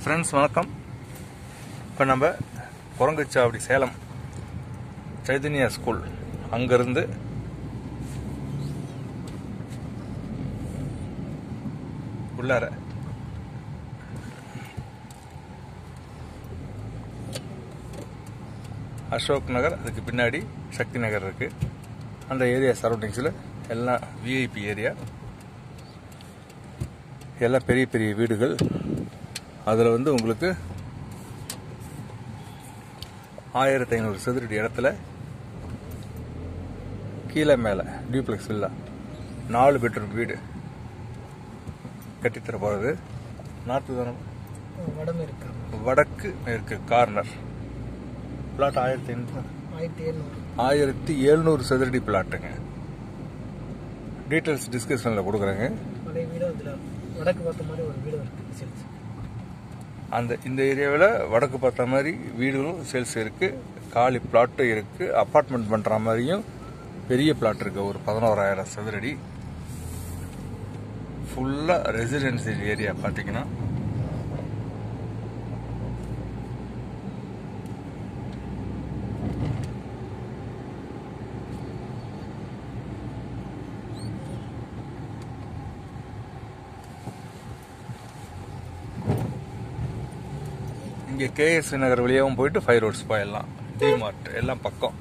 friends வணக்கம் இப்போ நம்ம குரங்குச்சாவடி சேலம் சைதன்யா ஸ்கூல் அங்கேருந்து உள்ளார அசோக் நகர் அதுக்கு பின்னாடி சக்தி நகர் இருக்குது அந்த ஏரியா சரௌண்டிங்ஸில் எல்லாம் விஐபி ஏரியா எல்லாம் பெரிய பெரிய வீடுகள் அதில் வந்து உங்களுக்கு ஆயிரத்தி ஐநூறு சதுரடி இடத்துல கீழே மேலே டியூப்ளெக்ஸ் வில்லா நாலு பெட்ரூம் வீடு கட்டித்தர போகிறது நார்த்து தானே வடமேற்கு வடக்கு மேற்கு கார்னர் பிளாட் ஆயிரத்தி ஐநூறு ஆயிரத்தி எழுநூறு ஆயிரத்தி எழுநூறு சதுரடி பிளாட்டுங்க டீட்டெயில்ஸ் டிஸ்கிரிப்ஷனில் கொடுக்குறேங்க பழைய வீடும் அதில் வடக்கு பார்த்த மாதிரி ஒரு வீடு இருக்கு சேல்ஸ் அந்த இந்த ஏரியாவில் வடக்கு பார்த்த மாதிரி வீடுகளும் சேல்ஸ் இருக்குது காலி பிளாட்டும் இருக்குது அப்பார்ட்மெண்ட் பண்ணுற மாதிரியும் பெரிய பிளாட் இருக்குது ஒரு பதினோராயிரம் சதுரடி ஃபுல்லாக ரெசிடென்சியல் ஏரியா பார்த்தீங்கன்னா இங்கே கேஎஸ் நகர் வழியாகவும் போயிட்டு ஃபைவ் ரோட்ஸ் போயிடலாம் டிமார்ட் எல்லாம் பக்கம்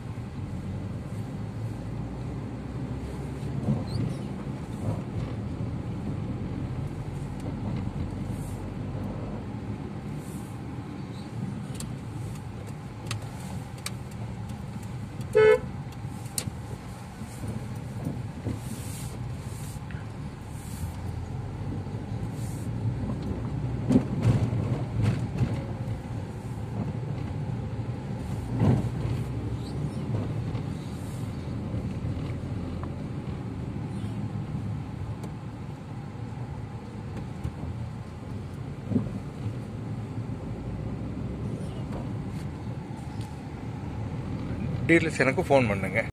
டீட்டெயில்ஸ் எனக்கு ஃபோன் பண்ணுங்க